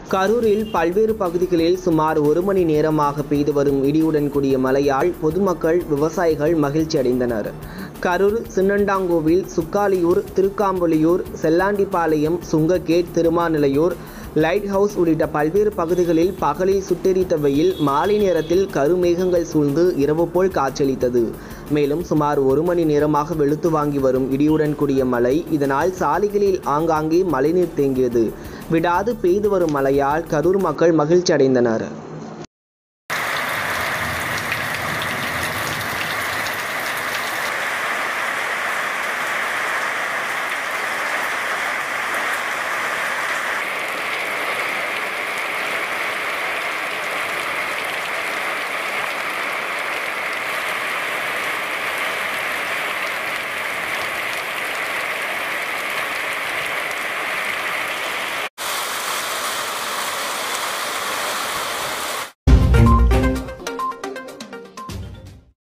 கரூரில் பல்வேறு பகுதிகளில் சுமார் ஒரு மணி நேரமாக பெய்து வரும் இடியுடன் கூடிய மழையால் பொதுமக்கள் விவசாயிகள் மகிழ்ச்சி அடைந்தனர் கரூர் சின்னண்டாங்கோவில் சுக்காலியூர் திருக்காம்புலியூர் செல்லாண்டிப்பாளையம் சுங்ககேட் திருமாநிலையூர் லைட் ஹவுஸ் உள்ளிட்ட பல்வேறு பகுதிகளில் பகலில் சுட்டெரித்த வெயில் மாலை நேரத்தில் கருமேகங்கள் சூழ்ந்து இரவு போல் காட்சியளித்தது மேலும் சுமார் ஒரு மணி நேரமாக வெளுத்து வாங்கி வரும் இடியுடன் கூடிய மழை இதனால் சாலைகளில் ஆங்காங்கே மழைநீர் தேங்கியது விடாது பெய்து வரும் மழையால் கரூர் மக்கள் மகிழ்ச்சி அடைந்தனர்